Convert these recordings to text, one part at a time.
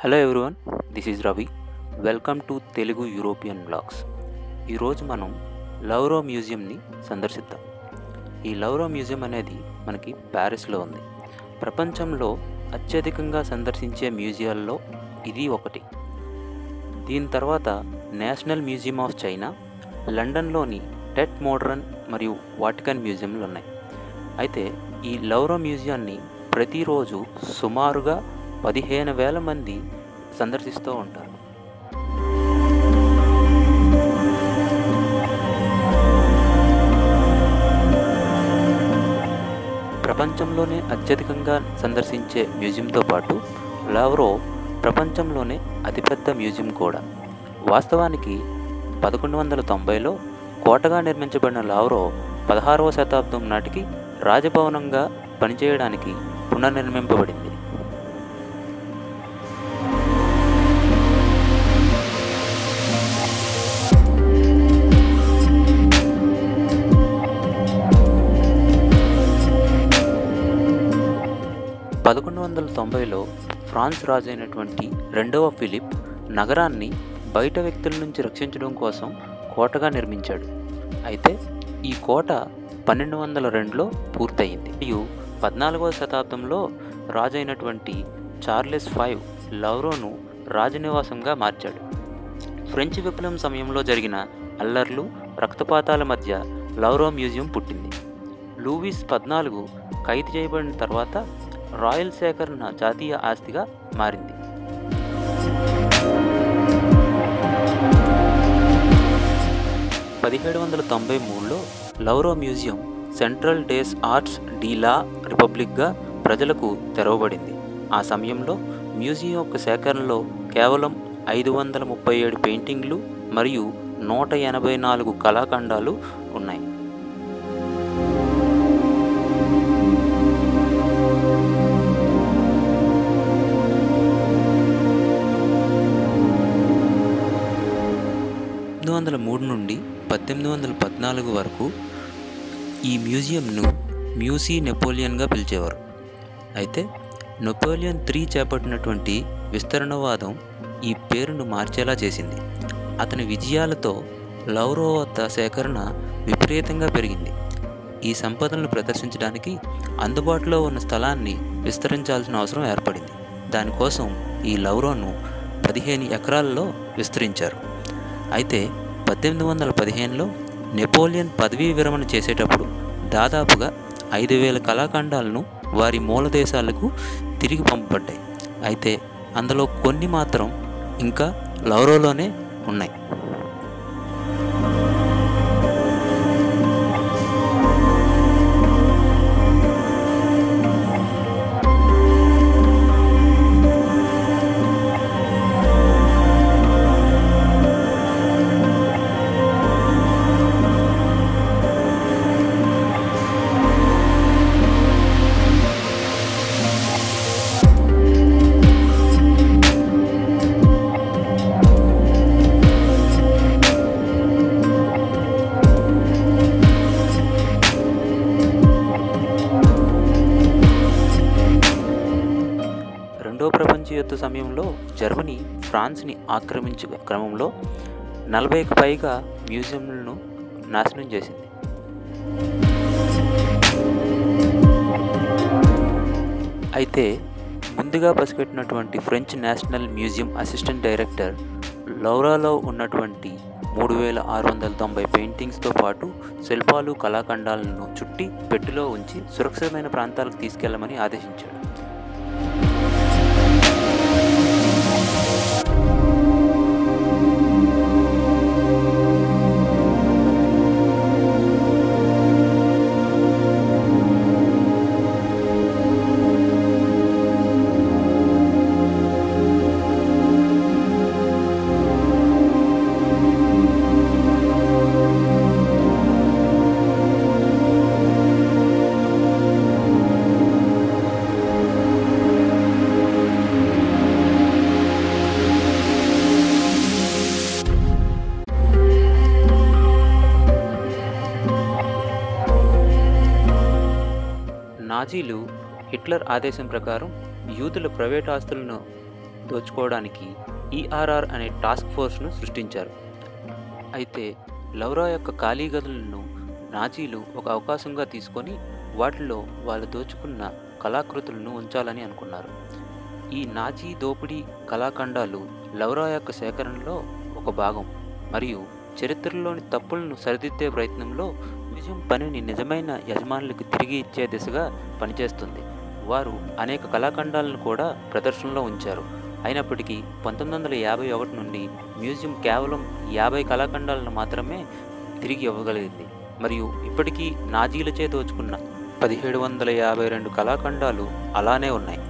hello everyone this is Ravi welcome to Telugu European blogs ఈరోజు మనం లౌరో మ్యూజియంని సందర్శిద్దాం ఈ లౌరో మ్యూజియం అనేది మనకి ప్యారిస్లో ఉంది ప్రపంచంలో అత్యధికంగా సందర్శించే మ్యూజియాల్లో ఇది ఒకటి దీని తర్వాత నేషనల్ మ్యూజియం ఆఫ్ చైనా లండన్లోని టెట్ మోడ్రన్ మరియు వాటికన్ మ్యూజియంలు ఉన్నాయి అయితే ఈ లౌరో మ్యూజియాన్ని ప్రతిరోజు సుమారుగా పదిహేను వేల మంది సందర్శిస్తూ ఉంటారు ప్రపంచంలోనే అత్యధికంగా సందర్శించే మ్యూజియంతో పాటు లౌరో ప్రపంచంలోనే అతిపెద్ద మ్యూజియం కూడా వాస్తవానికి పదకొండు వందల తొంభైలో కోటగా నిర్మించబడిన లావ్రో పదహారవ శతాబ్దం నాటికి రాజభవనంగా పనిచేయడానికి పునర్నిర్మింపబడింది పదకొండు వందల తొంభైలో ఫ్రాన్స్ రాజు అయినటువంటి రెండవ ఫిలిప్ నగరాన్ని బయట వ్యక్తుల నుంచి రక్షించడం కోసం కోటగా నిర్మించాడు అయితే ఈ కోట పన్నెండు వందల రెండులో పూర్తయింది మరియు పద్నాలుగవ శతాబ్దంలో రాజు అయినటువంటి చార్లెస్ ఫైవ్ లౌరోను రాజనివాసంగా మార్చాడు ఫ్రెంచ్ విప్లవం సమయంలో జరిగిన అల్లర్లు రక్తపాతాల మధ్య లౌరో మ్యూజియం పుట్టింది లూవిస్ పద్నాలుగు ఖైదు చేయబడిన తర్వాత రాయల్ సేకరణ జాతీయ ఆస్తిగా మారింది పదిహేడు వందల తొంభై మూడులో Louvre museum central des arts de la రిపబ్లిక్గా ప్రజలకు తెరవబడింది ఆ సమయంలో మ్యూజియం యొక్క సేకరణలో కేవలం ఐదు వందల ముప్పై ఏడు పెయింటింగ్లు మరియు నూట ఎనభై నాలుగు కళాఖండాలు ఉన్నాయి పంతొమ్మిది వందల మూడు నుండి పద్దెనిమిది వందల పద్నాలుగు వరకు ఈ మ్యూజియంను మ్యూసీ నెపోలియన్గా పిలిచేవారు అయితే నెపోలియన్ త్రీ చేపట్టినటువంటి విస్తరణవాదం ఈ పేరును మార్చేలా చేసింది అతని విజయాలతో లౌరో వద్ద సేకరణ విపరీతంగా పెరిగింది ఈ సంపదలను ప్రదర్శించడానికి అందుబాటులో ఉన్న స్థలాన్ని విస్తరించాల్సిన అవసరం ఏర్పడింది దానికోసం ఈ లౌరోను పదిహేను ఎకరాల్లో విస్తరించారు అయితే పద్దెనిమిది వందల పదిహేనులో నెపోలియన్ పదవీ విరమణ చేసేటప్పుడు దాదాపుగా ఐదు వేల కళాఖండాలను వారి మూల దేశాలకు తిరిగి పంపబడ్డాయి అయితే అందులో కొన్ని మాత్రం ఇంకా లౌరోలోనే ఉన్నాయి రెండో ప్రపంచ యుద్ధ సమయంలో జర్మనీ ఫ్రాన్స్ని ఆక్రమించే క్రమంలో నలభైకి పైగా మ్యూజియంలను నాశనం చేసింది అయితే ముందుగా పసిగట్టినటువంటి French national museum assistant director లౌరాలో ఉన్నటువంటి మూడు వేల ఆరు వందల తొంభై పెయింటింగ్స్తో పాటు శిల్పాలు కళాఖండాలను చుట్టి పెట్టెలో ఉంచి సురక్షితమైన ప్రాంతాలకు తీసుకెళ్లమని ఆదేశించాడు నాజీలు హిట్లర్ ఆదేశం ప్రకారం యూదుల ప్రైవేట్ ఆస్తులను దోచుకోవడానికి ఈఆర్ఆర్ అనే టాస్క్ ఫోర్స్ను సృష్టించారు అయితే లౌరా యొక్క ఖాళీ గదులను నాజీలు ఒక అవకాశంగా తీసుకొని వాటిలో వాళ్ళు దోచుకున్న కళాకృతులను ఉంచాలని అనుకున్నారు ఈ నాజీ దోపిడీ కళాఖండాలు లౌరా యొక్క సేకరణలో ఒక భాగం మరియు చరిత్రలోని తప్పులను సరిదిద్దే ప్రయత్నంలో మ్యూజియం పనిని నిజమైన యజమానులకు తిరిగి ఇచ్చే దిశగా పనిచేస్తుంది వారు అనేక కళాఖండాలను కూడా ప్రదర్శనలో ఉంచారు అయినప్పటికీ పంతొమ్మిది వందల యాభై ఒకటి నుండి మ్యూజియం కేవలం యాభై కళాఖండాలను మాత్రమే తిరిగి ఇవ్వగలిగింది మరియు ఇప్పటికీ నాజీలచే దోచుకున్న పదిహేడు వందల యాభై రెండు కళాఖండాలు అలానే ఉన్నాయి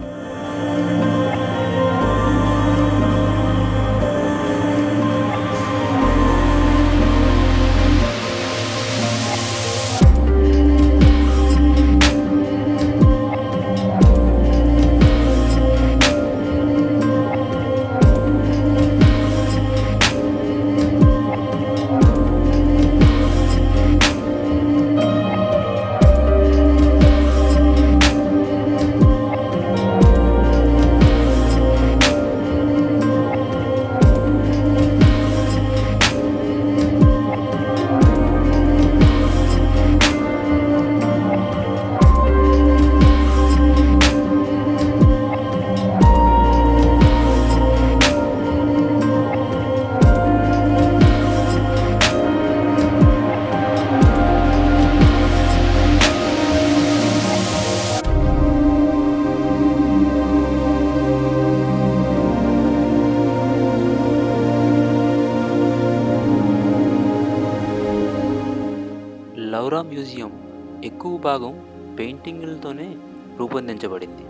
లౌరా మ్యూజియం ఎక్కువ భాగం పెయింటింగులతోనే రూపొందించబడింది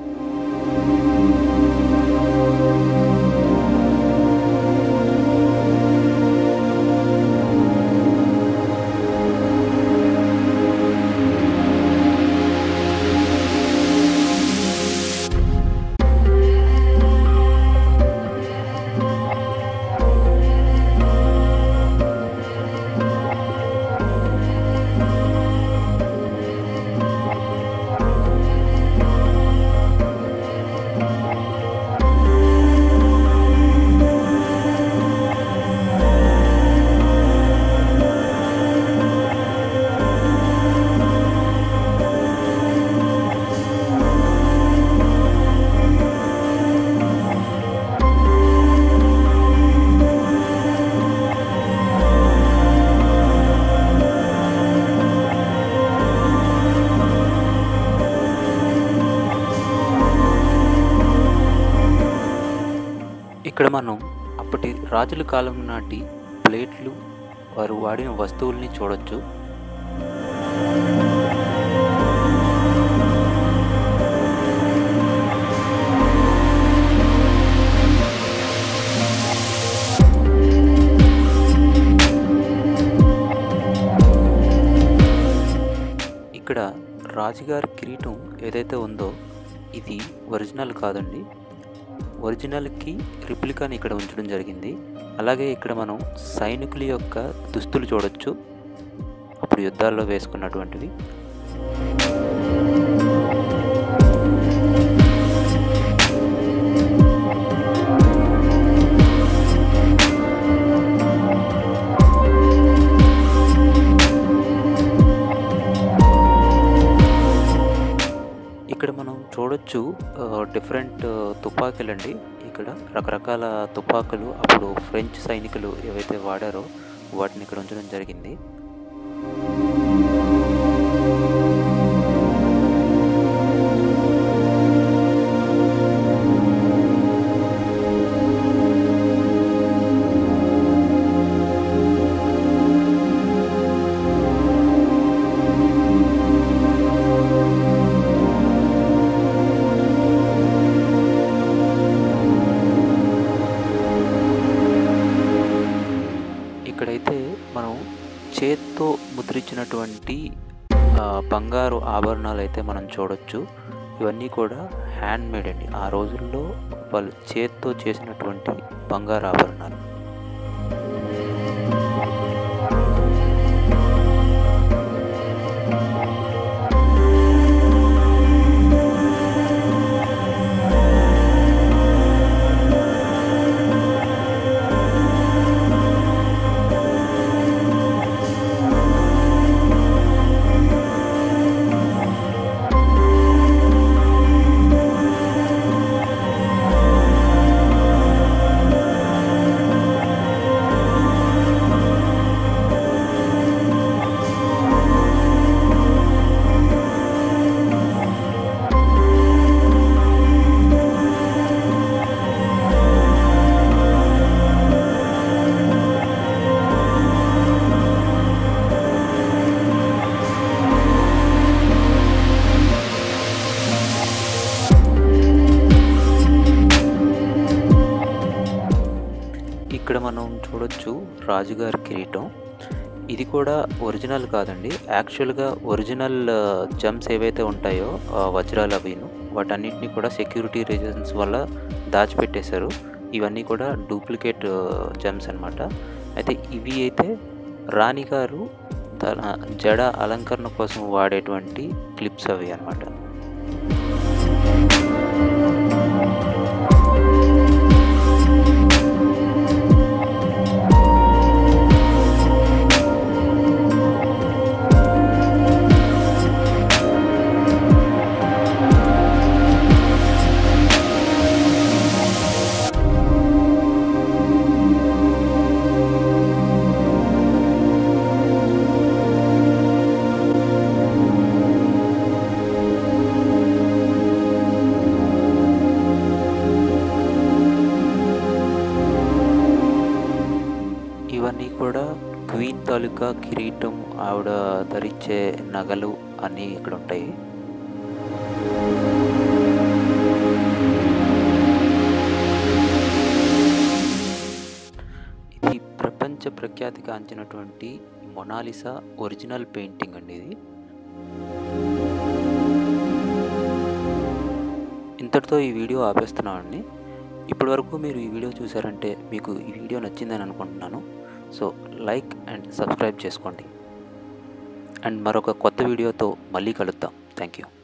ఇక్కడ మనం అప్పటి రాజుల కాలం నాటి ప్లేట్లు వారు వాడిన వస్తువుల్ని చూడొచ్చు ఇక్కడ రాజుగారి కిరీటం ఏదైతే ఉందో ఇది ఒరిజినల్ కాదండి ఒరిజినల్కి రిప్లికాని ఇక్కడ ఉంచడం జరిగింది అలాగే ఇక్కడ మనం సైనికుల యొక్క దుస్తులు చూడొచ్చు అప్పుడు యుద్ధాల్లో వేసుకున్నటువంటివి ఇక్కడ మనం చూడొచ్చు డిఫరెంట్ తుపాకీలండి ఇక్కడ రకరకాల తుపాకులు అప్పుడు ఫ్రెంచ్ సైనికులు ఏవైతే వాడారో వాటిని ఇక్కడ ఉంచడం జరిగింది ఇక్కడైతే మనం చేత్తో ముద్రించినటువంటి ఆ, బంగారు ఆభరణాలు అయితే మనం చూడొచ్చు ఇవన్నీ కూడా హ్యాండ్ మేడ్ అండి ఆ రోజుల్లో వాళ్ళు చేత్తో చేసినటువంటి బంగారు ఆభరణాలు ఇక్కడ మనం చూడొచ్చు రాజుగారి కిరీటం ఇది కూడా ఒరిజినల్ కాదండి యాక్చువల్గా ఒరిజినల్ జమ్స్ ఏవైతే ఉంటాయో ఆ వజ్రాలు అవిను వాటన్నిటిని కూడా సెక్యూరిటీ రీజన్స్ వల్ల దాచిపెట్టేశారు ఇవన్నీ కూడా డూప్లికేట్ జమ్స్ అనమాట అయితే ఇవి అయితే రాణిగారు తన జడ అలంకరణ కోసం వాడేటువంటి క్లిప్స్ అవి అనమాట ఇవన్నీ కూడా క్వీన్ తాలూకా కిరీటం ఆవిడ ధరించే నగలు అన్నీ ఇక్కడ ఉంటాయి ఇది ప్రపంచ ప్రఖ్యాతి కాంచినటువంటి మొనాలిసా ఒరిజినల్ పెయింటింగ్ అండి ఇది ఇంతటితో ఈ వీడియో ఆపేస్తున్నామండి ఇప్పటివరకు మీరు ఈ వీడియో చూసారంటే మీకు ఈ వీడియో నచ్చిందని అనుకుంటున్నాను సో లైక్ అండ్ సబ్స్క్రైబ్ చేసుకోండి అండ్ మరొక కొత్త వీడియోతో మళ్ళీ కలుద్దాం థ్యాంక్ యూ